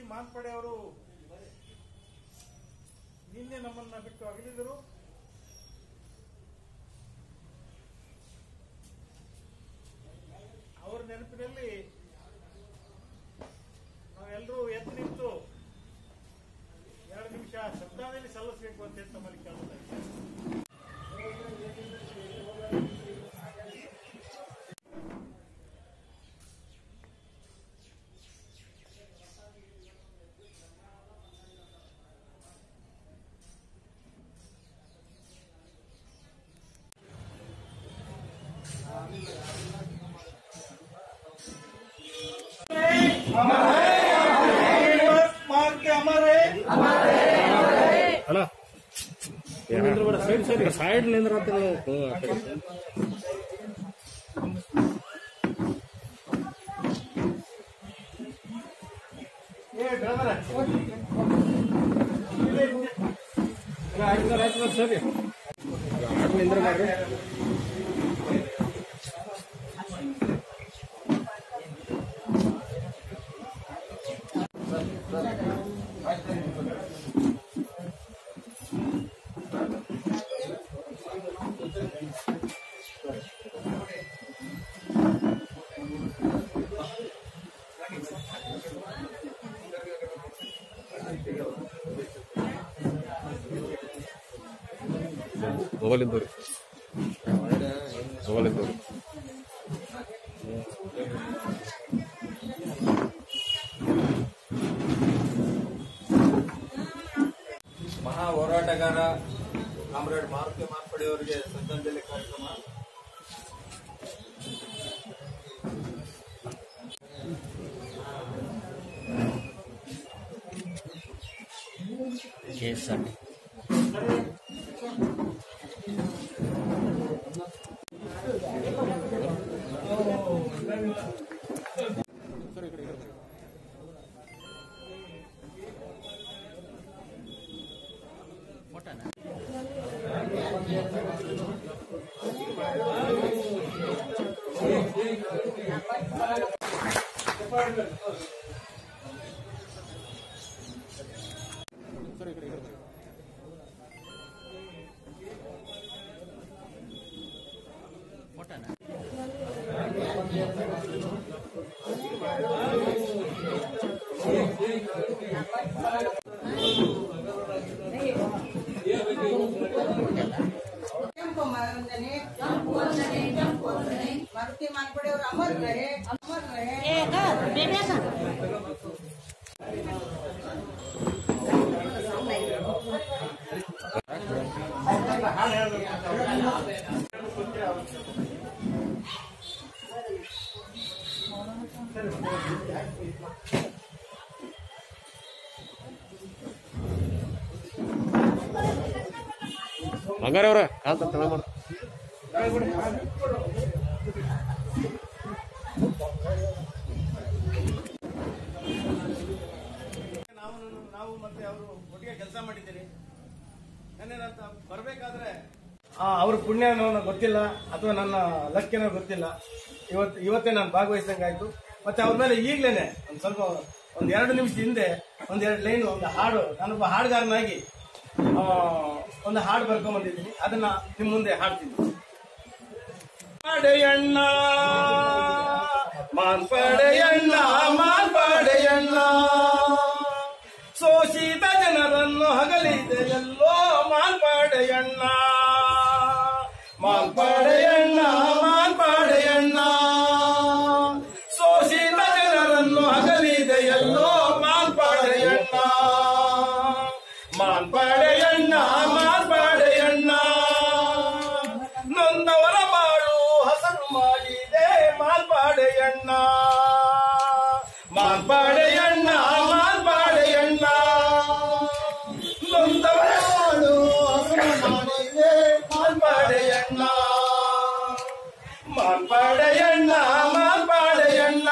ಮಾನ್ಪಡೆ ಅವರು ನಿನ್ನೆ ನಮ್ಮನ್ನ ಬಿಟ್ಟು ಅಗಲಿದರು ಅವರ ನೆನಪಿನಲ್ಲಿ ನಾವೆಲ್ಲರೂ ಎದ್ದು ನಿಂತು ಎರಡು ನಿಮಿಷ ಶ್ರದ್ಧಾಂಜಲಿ ಸಲ್ಲಿಸಬೇಕು ಅಂತ ಹೇಳಿ ತಮ್ಮಲ್ಲಿ ಕೇಳ್ತಾ ಇದ್ದೇನೆ. ಮಾರ್ಗ ಅಮರೇ ಸೈಡ್ ನಿಂದ್ರ ಏ ಬೆಳಮರ ಸರಿ ನಿಂದ್ರ ಮಾಡ್ರಿ ಮೊಬೈಲ್ ಇದ್ದವ್ರಿ ಮೊಬೈಲ್ ಇದ್ದವ್ರಿ ಮಹಾ ಹೋರಾಟಗಾರ ಕಾಮ್ರೇಡ್ ಮಾರುತಿ ಮಾರ್ಪಡೆಯವರಿಗೆ ಶ್ರದ್ಧಾಂಜಲಿ ಕಾರ್ಯಕ್ರಮ ಕೆಂಪು ವಂದನೆ ಕೆಂಪು ವಂದನೆ ಕೆಂಪು ವಂದನೆ ಮಾರುತಿ ಮಾರ್ಪಡೆಯವರು ಅಮರ್ ರಹೆ ಅಮರ್ ರಹೆ ಬಂಗಾರ ಅವ್ರ ಕಾಲ್ ತಳ ಮಾಡ ನಾವು ನಾವು ಮತ್ತೆ ಅವರು ಒಟ್ಟಿಗೆ ಕೆಲಸ ಮಾಡಿದ್ದೀರಿ ನನ್ನೇನಂತ ಬರಬೇಕಾದ್ರೆ ಅವ್ರ ಪುಣ್ಯನೋ ನನಗೆ ಗೊತ್ತಿಲ್ಲ ಅಥವಾ ನನ್ನ ಲಕ್ಕಿನೋ ಗೊತ್ತಿಲ್ಲ ಇವತ್ತು ಇವತ್ತೇ ನಾನು ಭಾಗವಹಿಸಿದಂಗಾಯ್ತು ಮತ್ತೆ ಅವ್ರ ಮೇಲೆ ಈಗ್ಲೇನೆ ಒಂದು ಸ್ವಲ್ಪ ಒಂದ್ ಎರಡು ನಿಮಿಷ ಹಿಂದೆ ಒಂದ್ ಎರಡು ಲೈನ್ ಒಂದು ಹಾಡು ನಾನೊಬ್ಬ ಹಾಡುಗಾರನಾಗಿ ಆ, ಒಂದು ಹಾಡು ಬರ್ಕೊಂಡ್ ಬಂದಿದ್ದೀನಿ ಅದನ್ನ ನಿಮ್ ಮುಂದೆ ಹಾಡ್ತೀನಿ ಪಡೆಯಣ್ಣ ಮಾನ್ಪಡೆಯಣ್ಣ ಮಾನ್ಪಡೆಯಣ್ಣ ಶೋಷಿತ ಜನರನ್ನು ಹಗಲಿದೆ ಎಲ್ಲೋ ಮಾನ್ಪಡೆಯಣ್ಣ ಮಾನ್ಪಡೆಯಣ್ಣ ಮಾನ್ಪಡೆಯಣ್ಣ ಶೋಷಿತ ಜನರನ್ನು ಹಗಲಿದೆ ಎಲ್ಲೋ ಮಾನ್ಪಡೆಯಣ್ಣ ಮಾನ್ಪಡೆಯಣ್ಣ ಮಾನ್ಪಡೆಯಣ್ಣ ನೊಂದವರ ಬಾಳು ಹಸರು ಮಾಡಿದೆ ಮಾಲ್ಪಾಡೆಯಣ್ಣ ಮಾಲ್ಪಾಡೆಯಣ್ಣ ಮಾಲ್ಪಾಡೆಯಣ್ಣ ನೊಂದವರ ಬಾಳು ಹಸರು ಮಾಡಿದೆ ಮಾಲ್ಪಾಡೆಯಣ್ಣ ಮಾಲ್ಪಾಡೆಯಣ್ಣ ಮಾಲ್ಪಾಡೆಯಣ್ಣ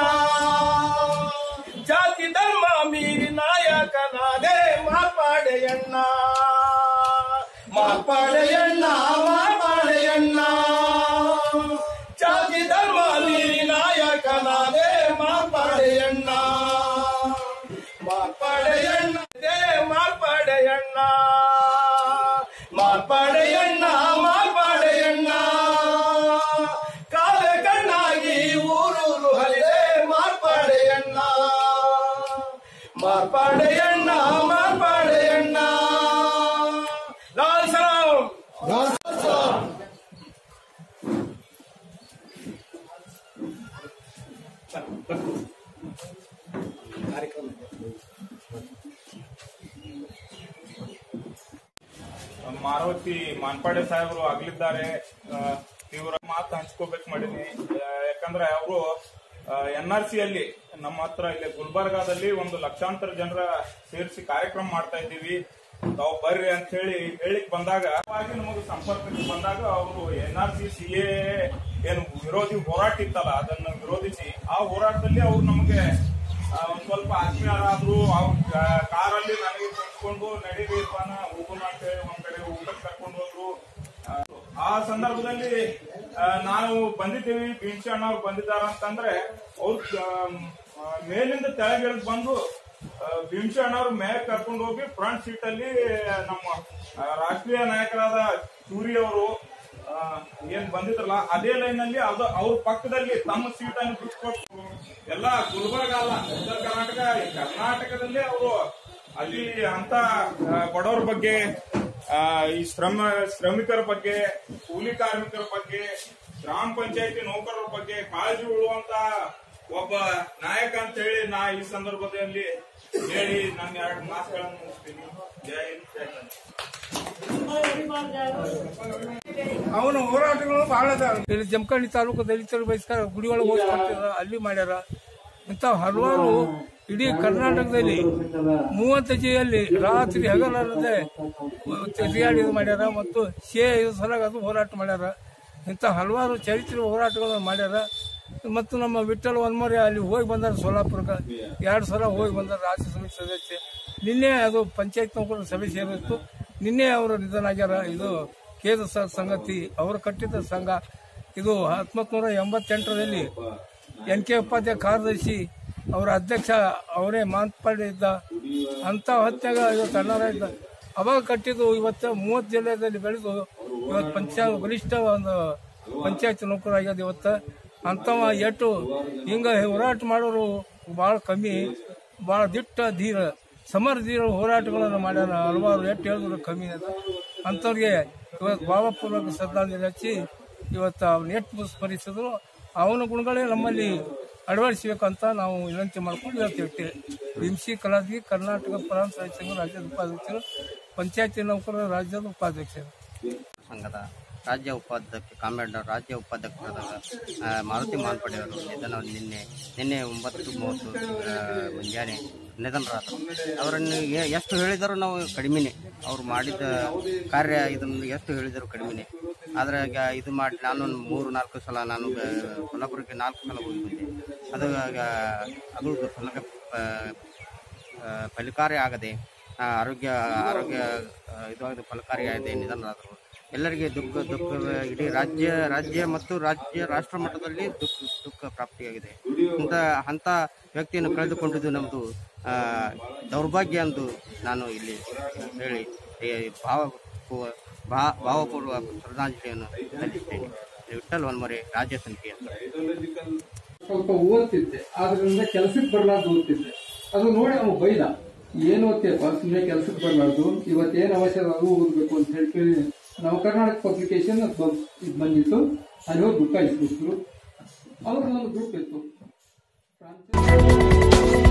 ಜಾತಿ ಧರ್ಮ ಮೀರಿ ನಾಯಕನಾದೆ ಮಾಲ್ಪಾಡೆಯಣ್ಣ ಮಾಲ್ಪಾಡೆಯಣ್ಣ ಮಾಲ್ಪಾಡೆಯಣ್ಣ ಜಾತಿ ಧರ್ಮ ಮೀರಿ ನಾಯಕನಾದೆ ಮಾಲ್ಪಾಡೆಯಣ್ಣ ಮಾಲ್ಪಾಡೆ ಮಾರುತಿ ಮಾನ್ಪಾಡೆ ಸಾಹೇಬರು ಆಗ್ಲಿದ್ದಾರೆ ಆ, ತೀವ್ರ ಮಾತು ಹಂಚ್ಕೋಬೇಕು ಮಾಡೀನಿ ಆ, ಯಾಕಂದ್ರೆ ಅವರು ಎನ್ ಆರ್ ಸಿ ಅಲ್ಲಿ ನಮ್ಮ ಹತ್ರ ಇಲ್ಲಿ ಗುಲ್ಬರ್ಗಾದಲ್ಲಿ ಒಂದು ಲಕ್ಷಾಂತರ ಜನರ ಸೇರಿಸಿ ಕಾರ್ಯಕ್ರಮ ಮಾಡ್ತಾ ಇದ್ದೀವಿ ತಾವು ಬರ್ರಿ ಅಂತ ಹೇಳಿ ಹೇಳಿಕ್ ಬಂದಾಗ ಆಗಿ ನಮಗೆ ಸಂಪರ್ಕಕ್ಕೆ ಬಂದಾಗ ಅವರು N R C C A ಏನು ವಿರೋಧಿ ಹೋರಾಟ ಇತ್ತಲ್ಲ ಅದನ್ನು ವಿರೋಧಿಸಿ ಆ ಹೋರಾಟದಲ್ಲಿ ಅವ್ರು ನಮಗೆ ಆ, ಒಂದ್ ಸ್ವಲ್ಪ ಆತ್ಮೀಯರಾದ್ರು ಅವ್ರ ಕಾರಲ್ಲಿ ನನಗೆ ಕುತ್ಕೊಂಡು ನಡೀಬೇಕನ ಹೋಗೋಣ ಅಂತ ಹೇಳಿ ಒಂದ್ ಕಡೆ ಊಟಕ್ಕೆ ಕರ್ಕೊಂಡು ಹೋದ್ರು ಆ, ಆ ಸಂದರ್ಭದಲ್ಲಿ ಆ, ನಾವು ಬಂದಿದ್ದೀವಿ ಭೀಮ್ಸಿ ಅಣ್ಣವ್ರು ಬಂದಿದ್ದಾರ ಅಂತಂದ್ರೆ ಅವ್ರು ಆ, ಮೇಲಿಂದ ತೆಳಗಿಳಿದ್ ಬಂದು ಆ, ಭೀಮ್ಸಿ ಅಣ್ಣವ್ರು ಮೇಲೆ ಕರ್ಕೊಂಡು ಹೋಗಿ ಫ್ರಂಟ್ ಸೀಟ್ ಅಲ್ಲಿ ನಮ್ಮ ಆ, ರಾಷ್ಟ್ರೀಯ ನಾಯಕರಾದ ಚೂರಿ ಅವರು ಆ, ಏನ್ ಬಂದಿದ್ರಲ್ಲ ಅದೇ ಲೈನ್ ಅಲ್ಲಿ ಅದು ಅವ್ರ ಪಕ್ಕದಲ್ಲಿ ತಮ್ಮ ಸೀಟ್ ಅನ್ನು ಬಿಟ್ಕೊಟ್ಟು ಎಲ್ಲ ಗುಲ್ಬರ್ಗ ಅಲ್ಲ ಉತ್ತರ ಕರ್ನಾಟಕ ಈ ಕರ್ನಾಟಕದಲ್ಲಿ ಅವರು ಅಲ್ಲಿ ಅಂತ ಆ, ಬಡವರ ಬಗ್ಗೆ ಆ, ಈ ಶ್ರಮ ಶ್ರಮಿಕರ ಬಗ್ಗೆ ಕೂಲಿ ಕಾರ್ಮಿಕರ ಬಗ್ಗೆ ಗ್ರಾಮ ಪಂಚಾಯತಿ ನೌಕರರ ಬಗ್ಗೆ ಕಾಳಜಿ ಉಳುವಂತ ಒಬ್ಬ ನಾಯಕ ಅಂತ ಹೇಳಿ ನಾ ಈ ಸಂದರ್ಭದಲ್ಲಿ ಹೇಳಿ ನನ್ನ ಎರಡು ಮಾತುಗಳನ್ನು ಮುಗಿಸ್ತೀನಿ ಜೈ ಹಿಂದ್ ಜೈ ಕರ್ನಾಟಕ. ಅವನ ಹೋರಾಟಗಳು ಬಹಳ ಅದಾವ. ಇಲ್ಲಿ ಜಮಖಂಡಿ ತಾಲೂಕು ದಲಿತರ ಬಯಸ್ಕಾರ ಗುಡಿ ಒಳಗೆ ಓದಿಸ್ಕೊಡ್ತಿದ್ರ ಅಲ್ಲಿ ಮಾಡ್ಯಾರ ಇಂಥ ಹಲವಾರು ಇಡೀ ಕರ್ನಾಟಕದಲ್ಲಿ ಮೂವತ್ತು ಜಿಲ್ಲೆಯಲ್ಲಿ ರಾತ್ರಿ ಹಗಲಲ್ಲದೆ ತಿರುಗಾಡಿ ಇದು ಮಾಡ್ಯಾರ ಮತ್ತು ಸೇ ಇದು ಸಲ ಅದು ಹೋರಾಟ ಮಾಡ್ಯಾರ ಇಂಥ ಹಲವಾರು ಚರಿತ್ರೆ ಹೋರಾಟಗಳನ್ನು ಮಾಡ್ಯಾರ ಮತ್ತು ನಮ್ಮ ವಿಠ್ಠಲ ವನ್ಮರಿ ಅಲ್ಲಿ ಹೋಗಿ ಬಂದಾರ ಸೋಲಾಪುರಕ್ಕೆ ಎರಡು ಸಲ ಹೋಗಿ ಬಂದಾರ ರಾಜ್ಯ ಸಮಿತಿ ಸದಸ್ಯ ನಿನ್ನೆ ಅದು ಪಂಚಾಯತ್ ನೌಕರರ ಸಭೆ ಸೇರಿತ್ತು ನಿನ್ನೆ ಅವರು ನಿಧನ ಆಗ್ಯಾರ ಇದು ಖೇದ ಸ- ಸಂಗತಿ ಅವರು ಕಟ್ಟಿದ ಸಂಘ ಇದು ಹತ್ತೊಂಬತ್ತು ನೂರ ಎಂಬತ್ತೆಂಟರಲ್ಲಿ ಎನ್ ಕೆ ಉಪಾಧ್ಯಾಯ ಕಾರ್ಯದರ್ಶಿ ಅವರ ಅಧ್ಯಕ್ಷ ಅವರೇ ಮಾನ್ಪಾಡಿ ಇದ್ದ ಅಂತ ಹೊತ್ತಾಗ ಇವತ್ತು ಅಣ್ಣಾರ ಇದ್ದ ಅವಾಗ ಕಟ್ಟಿದ್ದು ಇವತ್ತು ಮೂವತ್ತು ಜಿಲ್ಲೆಯಲ್ಲಿ ಬೆಳೆದು ಇವತ್ತು ಪಂಚಾಯತ್ ಗರಿಷ್ಠ ಒಂದು ಪಂಚಾಯತ್ ನೌಕರ ಆಗ್ಯದ ಇವತ್ತು ಅಂತವ ಎಟ್ಟು ಹಿಂಗ ಹೋರಾಟ ಮಾಡೋರು ಭಾಳ ಕಮ್ಮಿ ಭಾಳ ದಿಟ್ಟ ಧೀರ ಸಮರ ಧೀರ ಹೋರಾಟಗಳನ್ನು ಮಾಡ್ಯಾರ ಹಲವಾರು ಎಟ್ಟು ಹೇಳಿದ್ರು ಕಮ್ಮಿ ಅದ ಅಂಥವ್ರಿಗೆ ಇವತ್ತು ಭಾವಪೂರ್ವಕ ಶ್ರದ್ಧಾಂಜಲಿ ಹಚ್ಚಿ ಇವತ್ತು ಅವ್ನ ಎಷ್ಟು ಸ್ಮರಿಸಿದ್ರು ಅವನ ಗುಣಗಳೇ ನಮ್ಮಲ್ಲಿ ಅಳವಡಿಸಬೇಕಂತ ನಾವು ವಿನಂತಿ ಮಾಡ್ಕೊಂಡು ಹೇಳ್ತೀವಿ ಹಿಂಸಿ ಕಲಾದಿ ಕರ್ನಾಟಕ ಪ್ರಾಂತ ಸಾಹಿತ್ಯ ಸಂಘ ರಾಜ್ಯದ ಉಪಾಧ್ಯಕ್ಷರು ಪಂಚಾಯತಿ ನೌಕರರ ರಾಜ್ಯದ ಉಪಾಧ್ಯಕ್ಷರು ಸಂಘದ ರಾಜ್ಯ ಉಪಾಧ್ಯಕ್ಷ ಕಾಮ್ರೇಡ್ ರಾಜ್ಯ ಉಪಾಧ್ಯಕ್ಷರಾದ ಆ, ಮಾರುತಿ ಮಾನ್ಪಡೆ ಅವರು ನಿಧನ ನಿನ್ನೆ ನಿನ್ನೆ ಒಂಬತ್ತು ಮೂವತ್ತು ಆ, ಮುಂಜಾನೆ ನಿಧನರಾದರು ಅವರನ್ನು ಎ- ಎಷ್ಟು ಹೇಳಿದರೂ ನಾವು ಕಡಿಮೆನೆ ಅವ್ರು ಮಾಡಿದ ಕಾರ್ಯ ಇದನ್ನು ಎಷ್ಟು ಹೇಳಿದರೂ ಕಡಿಮೆನೆ ಆದರೆ ಈಗ ಇದು ಮಾಡಿ ನಾನು ಒಂದು ಮೂರು ನಾಲ್ಕು ಸಲ ನಾನು ಆ, ಕೊಲ್ಲಾಪುರಕ್ಕೆ ನಾಲ್ಕು ಸಲ ಹೋಗಿ ಬಂದೆ ಅದು ಆಗ ಅದು ಫಲಕ ಆ, ಆ, ಫಲಕಾರಿ ಆಗದೆ ಆ, ಆರೋಗ್ಯ ಆರೋಗ್ಯ ಆ, ಇದಾಗದೆ ಫಲಕಾರಿಯಾಗದೆ ನಿಧನರಾದರು ಎಲ್ಲರಿಗೆ ದುಃಖ ದುಃಖ ಇಡೀ ರಾಜ್ಯ ರಾಜ್ಯ ಮತ್ತು ರಾಜ್ಯ ರಾಷ್ಟ್ರ ಮಟ್ಟದಲ್ಲಿ ದುಃಖ ದುಃಖ ಪ್ರಾಪ್ತಿಯಾಗಿದೆ ಅಂತ ಅಂಥ ವ್ಯಕ್ತಿಯನ್ನು ಕಳೆದುಕೊಂಡಿದ್ದು ನಮ್ಮದು ಆ, ದೌರ್ಭಾಗ್ಯ ಎಂದು ನಾನು ಇಲ್ಲಿ ಹೇಳಿ ಈ ಭಾವ ಭಾ- ಭಾವಪೂರ್ವ ಶ್ರದ್ಧಾಂಜಲಿಯನ್ನು ಸಲ್ಲಿಸ್ತೇನೆ ವಿಠಲ್ ವನ್ಮರೆ ರಾಜ್ಯ ಸಮಿತಿ ಅಂತ ಸ್ವಲ್ಪ ಓದ್ತಿದ್ದೆ ಆದ್ರಿಂದ ಕೆಲ್ಸಕ್ಕೆ ಬರ್ಲಾರ್ದು ಓದ್ತಿದ್ದೆ ಅದು ನೋಡಿ ಅವ್ನು ಬೈದ ಏನ್ ಓದ್ತೀಯಪ್ಪ ಸುಮ್ಮನೆ ಕೆಲ್ಸಕ್ಕೆ ಬರ್ಲಾರ್ದು ಇವತ್ತೇನ್ ಅವಶ್ಯಕ ಅದು ಓದ್ಬೇಕು ಅಂತ ಹೇಳಿ ಕೇಳಿ ನಾವು ಕರ್ನಾಟಕ ಪಬ್ಲಿಕೇಶನ್ ಇದು ಬಂದಿತ್ತು ಅಲ್ಲಿ ಹೋಗಿ ಬುಕ್ ಇಸ್ಬಿಟ್ರು ಅವ್ರದ್ದು ಒಂದು ಗ್ರೂಪ್ ಇತ್ತು ಪ್ರಾಂತ್ಯ